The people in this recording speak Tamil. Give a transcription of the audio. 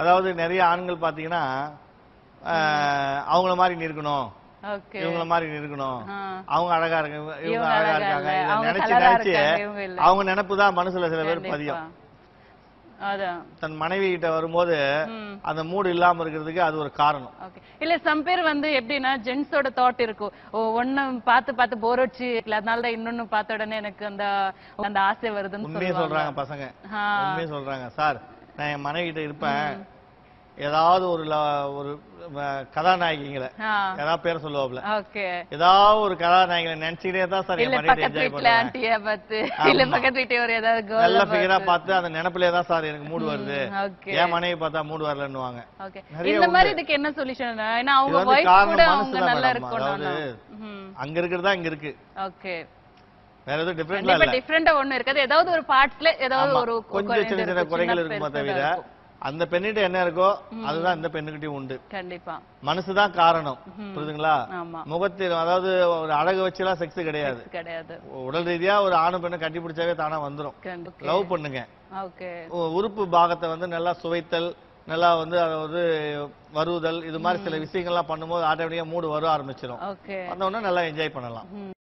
அதாவது நிறைய ஆண்கள் பாத்தீங்கன்னா ஆஹ், அவங்கள மாதிரி நீ இருக்கணும் ஓகே இவங்கள மாதிரி நீ இருக்கணும் ஆ. அவங்க அழகா இருக்க இவங்க இவங்க அழகா அழகா இருக்காங்க இல்ல, இதை அவங்க நினைச்சு colour ஆ நினைச்சு இருக்காங்க, இவங்க இல்ல. அவங்க நினைப்பு தான் மனசுல சில பேர் கண்டிப்பா. பதியும் அதான் தன் மனைவி கிட்ட வரும்போது ம். அந்த மூடு இல்லாம இருக்கிறதுக்கு அது ஒரு காரணம் ஓகே இல்ல சம் பேர் வந்து எப்படின்னா ஜென்ஸோட தாட் இருக்கும் ஓ ஒண்ணு பார்த்து பார்த்து போர் அடிச்சு அதனால தான் இன்னொன்னு பார்த்த உடனே எனக்கு அந்த அந்த ஆசை வருதுன்னு உண்மையை சொல்லுவாங்க சொல்றாங்க பசங்க ஆ. உண்மையை சொல்றாங்க சார் நான் என் மனைவி கிட்ட இருப்பேன் ஏதாவது ஒரு ல- ஒரு அஹ், கதாநாயகிங்களை ஆ ஏதாவது பேர் சொல்லுவாப்ல ஓகே ஏதாவது ஒரு கதாநாயகிகளை நினைச்சுக்கிட்டே தான் சார் என் இல்ல மனைவி பக்கத்து என்ஜாய் வீட்டுல பண்ணுவேன் ஆண்டிய பார்த்து இல்ல ஆமா. பக்கத்து வீட்டு ஒரு ஏதாவது நல்ல கேர்ள் ஃபிகரா பார்த்து அந்த நினைப்பிலே தான் சார் எனக்கு மூடு வருது ஓகே என் மனைவி பார்த்தா மூடு வரலன்னுவாங்க ஓகே நிறைய இந்த மாதிரி இதுக்கு என்ன சொல்யூஷன் ஏன்னா அவங்க இது வந்து வைஃப் காரணம் கூட மனசு அவங்க தான் நல்லா மேடம். இருக்கணும் அதாவது அங்க இருக்கிறதா இங்க இருக்கு ஓகே வேற எதுவும் டிஃபரெண்ட்ல கண்டிப்பா இல்ல டிஃபரெண்டா ஒண்ணு இருக்காது ஏதாவது ஒரு பார்ட்ஸ்ல ஏதாவது ஆமா. ஒரு கொஞ்சம் சின்ன சின்ன குறைகள் இருக்குமே பெருசா தவிர இருக்கும். அந்த பெண்ணிட்ட என்ன இருக்கோ அதுதான் இந்த பெண்ணுகிட்டயும் உண்டு கண்டிப்பா மனசுதான் காரணம் புரியுதுங்களா ஆமா முகத்தில் அதாவது ஒரு அழகு வச்சுலாம் செக்ஸ் கிடையாது கிடையாது உடல் ரீதியா ஒரு ஆணு பெண்ணை கட்டி பிடிச்சாவே தானா வந்துரும் கண்டிப்பா லவ் பண்ணுங்க ஓகே உ- உறுப்பு பாகத்தை வந்து நல்லா சுவைத்தல் நல்லா வந்து அதாவது வருதல் இது மாதிரி சில விஷயங்கள்லாம் பண்ணும்போது ஆட்டோமேட்டிக்கா மூடு வர ஆரம்பிச்சிடும் ஓகே வந்த உடனே நல்லா என்ஜாய் பண்ணலாம்